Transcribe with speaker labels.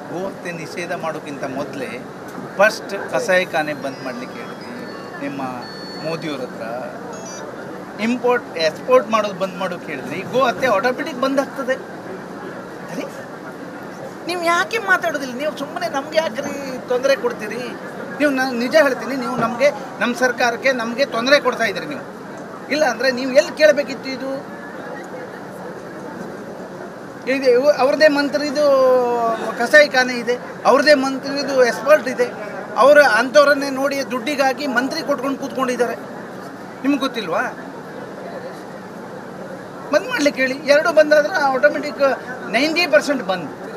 Speaker 1: ಗೋಹತ್ಯೆ ನಿಷೇಧ ಮಾಡೋಕ್ಕಿಂತ ಮೊದಲೇ ಫಸ್ಟ್ ಕಸಾಯಿಖಾನೆ ಬಂದ್ ಮಾಡಲಿಕ್ಕೆ ಹೇಳಿದ್ವಿ ನಿಮ್ಮ ಮೋದಿಯವ್ರ ಹತ್ರ ಇಂಪೋರ್ಟ್ ಎಕ್ಸ್ಪೋರ್ಟ್ ಮಾಡೋದು ಬಂದ್ ಮಾಡೋಕೆ ಹೇಳಿದ್ರಿ ಗೋ ಹತ್ಯೆ ಆಟೋಮೆಟಿಕ್ ಬಂದ್ ಆಗ್ತದೆ ಅರೆ ನೀವು ಯಾಕೆ ಮಾತಾಡೋದಿಲ್ಲ ನೀವು ಸುಮ್ಮನೆ ನಮ್ಗೆ ಯಾಕೆ ರೀ ತೊಂದರೆ ಕೊಡ್ತೀರಿ ನೀವು ನಾನು ನಿಜ ಹೇಳ್ತೀನಿ ನೀವು ನಮಗೆ ನಮ್ಮ ಸರ್ಕಾರಕ್ಕೆ ನಮಗೆ ತೊಂದರೆ ಕೊಡ್ತಾ ಇದ್ದೀರಿ ನೀವು ಇಲ್ಲ ಅಂದರೆ ನೀವು ಎಲ್ಲಿ ಕೇಳಬೇಕಿತ್ತು ಇದು ಇದೆ ಇವು- ಅವ್ರದ್ದೇ ಮಂತ್ರಿದು ಕಸಾಯಿಖಾನೆ ಇದೆ ಅವ್ರದ್ದೇ ಮಂತ್ರಿದು ಎಕ್ಸ್ಪರ್ಟ್ ಇದೆ ಅವರು ಅಂಥವ್ರನ್ನೇ ನೋಡಿ ದುಡ್ಡಿಗಾಗಿ ಮಂತ್ರಿ ಕೊಟ್ಕೊಂಡು ಕೂತ್ಕೊಂಡಿದ್ದಾರೆ ನಿಮ್ಗೆ ಗೊತ್ತಿಲ್ವಾ ಬಂದ್ ಮಾಡ್ಲಿಕ್ಕೆ ಹೇಳಿ ಎರಡು ಬಂದಾದ್ರೆ ಆಟೋಮೆಟಿಕ್ ನೈಂಟಿ ಪರ್ಸೆಂಟ್ ಬಂದ್